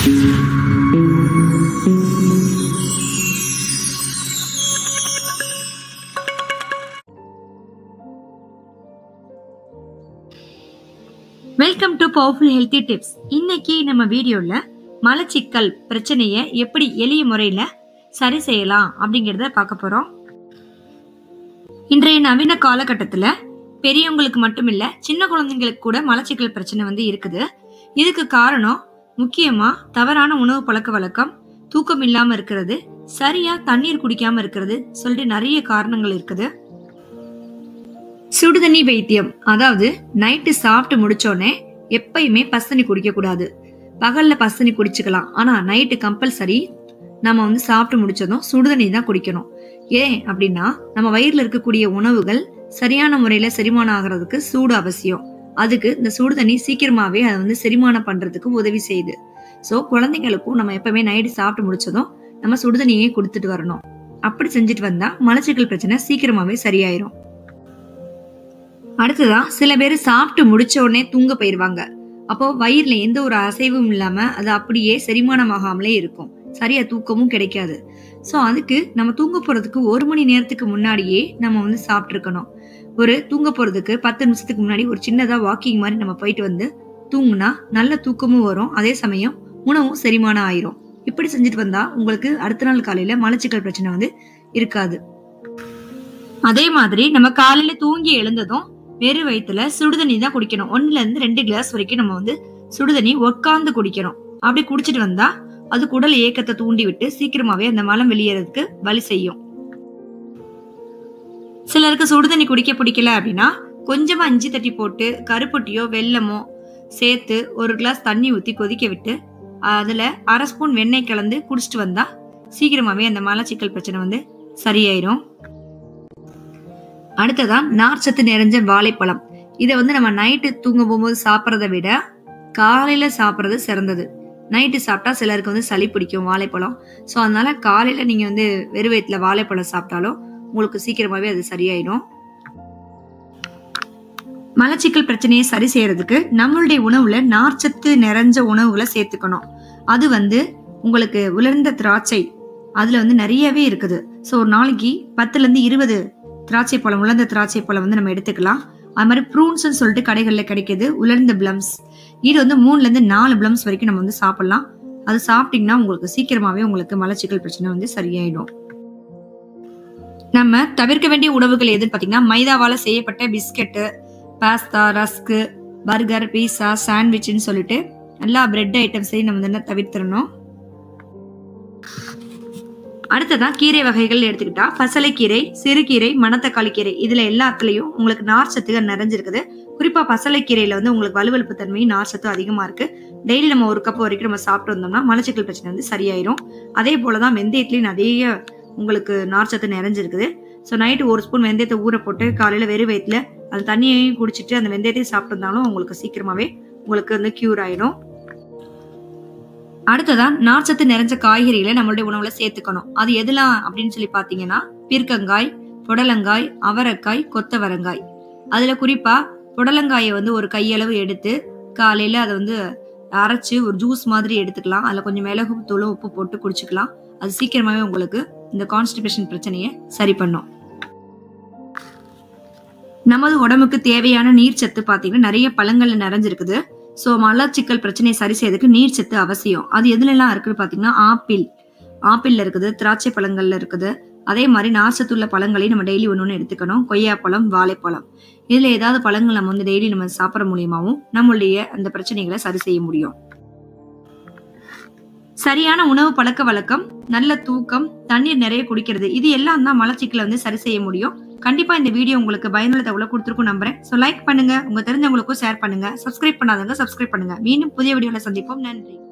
welcome to powerful healthy tips இன்னைக்கு நம்ம வீடியோல மலச்சிக்கல் பிரச்சனையை எப்படி எளிய முறையில சரி செய்யலாம் அப்படிங்கறத பார்க்க போறோம் இன்றைய நவீன காலகட்டத்துல பெரியவங்களுக்கு மட்டும் இல்ல சின்ன குழந்தைங்களுக்கு கூட மலச்சிக்கல் பிரச்சனை வந்து இருக்குது இதுக்கு காரணம் முக்கியமா தவறான உணவு பழக்க வழக்கம் தூக்கம் இல்லாம இருக்கிறது சரியா தண்ணீர் குடிக்காம இருக்கிறது சொல்லிட்டு நிறைய காரணங்கள் இருக்குது சுடுதண்ணி வைத்தியம் அதாவது நைட்டு சாப்பிட்டு முடிச்சோடனே எப்பயுமே பசனி குடிக்க கூடாது பகல்ல பசனி குடிச்சுக்கலாம் ஆனா நைட்டு கம்பல்சரி நம்ம வந்து சாப்பிட்டு முடிச்சதும் சுடுதண்ணி தான் குடிக்கணும் ஏன் அப்படின்னா நம்ம வயிறுல இருக்கக்கூடிய உணவுகள் சரியான முறையில செரிமானம் ஆகிறதுக்கு சூடு அவசியம் அதுக்கு இந்த சுடு தண்ணி சீக்கிரமாவே அதை வந்து செரிமானம் பண்றதுக்கு உதவி செய்யுது ஸோ குழந்தைங்களுக்கும் நம்ம எப்பவுமே நைட்டு சாப்பிட்டு முடிச்சதும் நம்ம சுடுதண்ணியே கொடுத்துட்டு வரணும் அப்படி செஞ்சுட்டு வந்தா மலச்சிக்கல் பிரச்சனை சீக்கிரமாவே சரியாயிரும் அடுத்ததா சில பேர் சாப்பிட்டு முடிச்ச உடனே தூங்க போயிருவாங்க அப்போ வயிறுல எந்த ஒரு அசைவும் இல்லாம அது அப்படியே செரிமானமாகாமலே இருக்கும் சரியா தூக்கமும் கிடைக்காது ஸோ அதுக்கு நம்ம தூங்க போறதுக்கு ஒரு மணி நேரத்துக்கு முன்னாடியே நம்ம வந்து சாப்பிட்டு இருக்கணும் ஒரு தூங்க போறதுக்கு பத்து நிமிஷத்துக்கு முன்னாடி ஒரு சின்னதா வாக்கிங் மாதிரி நம்ம போயிட்டு வந்து தூங்குனா நல்ல தூக்கமும் வரும் அதே சமயம் உணவும் செரிமானம் ஆயிரும் இப்படி செஞ்சுட்டு வந்தா உங்களுக்கு அடுத்த நாள் காலையில மலச்சிக்கல் பிரச்சனை வந்து இருக்காது அதே மாதிரி நம்ம காலையில தூங்கி எழுந்ததும் வெறும் வயிற்றுல சுடுதண்ணி தான் குடிக்கணும் ஒன்னுல இருந்து ரெண்டு கிளாஸ் வரைக்கும் நம்ம வந்து சுடுதண்ணி உட்காந்து குடிக்கணும் அப்படி குடிச்சிட்டு வந்தா அது குடல் ஏக்கத்தை தூண்டி விட்டு சீக்கிரமாவே அந்த மலம் வெளியேறதுக்கு வழி செய்யும் சிலருக்கு சுடுதண்ணி குடிக்க பிடிக்கல அப்படின்னா கொஞ்சமா இஞ்சி தட்டி போட்டு கருப்பட்டியோ வெல்லமோ சேர்த்து ஒரு கிளாஸ் தண்ணி ஊத்தி கொதிக்க விட்டு அதுல அரை ஸ்பூன் வெண்ணெய் கலந்து குடிச்சிட்டு வந்தா சீக்கிரமாவே அந்த மலச்சிக்கல் பிரச்சனை வந்து சரியாயிரும் அடுத்ததா நார்ச்சத்து நிறைஞ்ச வாழைப்பழம் இதை வந்து நம்ம நைட்டு தூங்க போகும்போது சாப்பிட்றத விட காலையில சாப்பிட்றது சிறந்தது நைட்டு சாப்பிட்டா சிலருக்கு வந்து சளி பிடிக்கும் வாழைப்பழம் ஸோ அதனால காலையில நீங்க வந்து வெறு வயிற்றுல வாழைப்பழம் சாப்பிட்டாலும் உங்களுக்கு சீக்கிரமாவே அது சரியாயிடும் மலச்சிக்கல் பிரச்சனையை சரி செய்யறதுக்கு நம்மளுடைய உணவுல நார்ச்சத்து நிறைஞ்ச உணவுகளை சேர்த்துக்கணும் அது வந்து உங்களுக்கு உலர்ந்த திராட்சை அதுல வந்து நிறையவே இருக்குது ஸோ ஒரு நாளைக்கு பத்துல இருந்து இருபது திராட்சை பழம் உலர்ந்த திராட்சை பழம் வந்து நம்ம எடுத்துக்கலாம் அது மாதிரி ப்ரூன்ஸ்னு சொல்லிட்டு கடைகளில் கிடைக்குது உலர்ந்த பிளம்ஸ் இது வந்து மூணுல இருந்து நாலு பிளம்ஸ் வரைக்கும் நம்ம வந்து சாப்பிடலாம் அது சாப்பிட்டீங்கன்னா உங்களுக்கு சீக்கிரமாவே உங்களுக்கு மலச்சிக்கல் பிரச்சனை வந்து சரியாயிடும் நம்ம தவிர்க்க வேண்டிய உணவுகள் எதுன்னு பார்த்தீங்கன்னா மைதாவால செய்யப்பட்ட biscuit pasta rusk burger pizza சாண்ட்விச்னு சொல்லிட்டு எல்லா பிரெட் ஐட்டம்ஸையும் நம்ம வந்து தவிர்த்திடணும் அடுத்ததா கீரை வகைகள் எடுத்துக்கிட்டா பசலைக்கீரை சிறுகீரை மணத்தக்காளி கீரை இதுல எல்லாத்துலயும் உங்களுக்கு நார்ச்சத்துகள் நிறைஞ்சிருக்குது குறிப்பா பசலைக்கீரையில வந்து உங்களுக்கு வலுவழுப்பு தன்மையும் நார்ச்சத்தும் அதிகமா இருக்கு டெய்லி நம்ம ஒரு கப் வரைக்கும் நம்ம சாப்பிட்டு வந்தோம்னா மலச்சிக்கல் பிரச்சனை வந்து சரியாயிரும் அதே போலதான் வெந்தயத்துலயும் நிறைய உங்களுக்கு நார்ச்சத்து நிறைஞ்சிருக்குது ஸோ நைட்டு ஒரு ஸ்பூன் வெந்தயத்தை ஊற போட்டு காலையில வெறும் வயிற்றுல அந்த தண்ணியையும் குடிச்சிட்டு அந்த வெந்தயத்தையும் சாப்பிட்டு வந்தாலும் உங்களுக்கு சீக்கிரமாவே உங்களுக்கு வந்து கியூர் ஆயிடும் அடுத்ததா நார்ச்சத்து நிறைஞ்ச காய்கறிகளை நம்மளுடைய உணவுல சேர்த்துக்கணும் அது எதெல்லாம் அப்படின்னு சொல்லி பாத்தீங்கன்னா பீர்க்கங்காய் புடலங்காய் அவரைக்காய் கொத்தவரங்காய் அதுல குறிப்பா புடலங்காயை வந்து ஒரு கையளவு எடுத்து காலையில அதை வந்து அரைச்சு ஒரு ஜூஸ் மாதிரி எடுத்துக்கலாம் அதுல கொஞ்சம் மிளகு தூளும் உப்பு போட்டு குடிச்சுக்கலாம் அது சீக்கிரமாவே உங்களுக்கு இந்த கான்ஸ்டிபேஷன் பிரச்சனையை சரி பண்ணும் நமது உடம்புக்கு தேவையான நீர் சத்து பாத்தீங்கன்னா நிறைய பழங்கள்ல நிறைஞ்சிருக்குது ஸோ மலச்சிக்கல் பிரச்சனையை சரி செய்யறதுக்கு நீர் சத்து அவசியம் அது எதுல எல்லாம் இருக்குன்னு பாத்தீங்கன்னா ஆப்பிள் ஆப்பிள்ல இருக்குது திராட்சை பழங்கள்ல இருக்குது அதே மாதிரி நார்ச்சத்துள்ள பழங்களையும் நம்ம டெய்லி ஒன்று ஒன்று எடுத்துக்கணும் கொய்யாப்பழம் வாழைப்பழம் இதுல ஏதாவது பழங்கள் நம்ம வந்து டெய்லி நம்ம சாப்பிட்ற மூலியமாவும் நம்மளுடைய அந்த பிரச்சனைகளை சரி செய்ய முடியும் சரியான உணவு பழக்க வழக்கம் நல்ல தூக்கம் தண்ணீர் நிறைய குடிக்கிறது இது எல்லாம் தான் மலச்சிக்கலை வந்து சரி செய்ய முடியும் கண்டிப்பா இந்த வீடியோ உங்களுக்கு பயனுள்ள தகவலை கொடுத்துருக்கும் நம்புறேன் ஸோ லைக் பண்ணுங்க உங்க தெரிஞ்சவங்களுக்கும் ஷேர் பண்ணுங்க சப்ஸ்கிரைப் பண்ணாதவங்க சப்ஸ்கிரைப் பண்ணுங்க மீண்டும் புதிய வீடியோல சந்திப்போம் நன்றி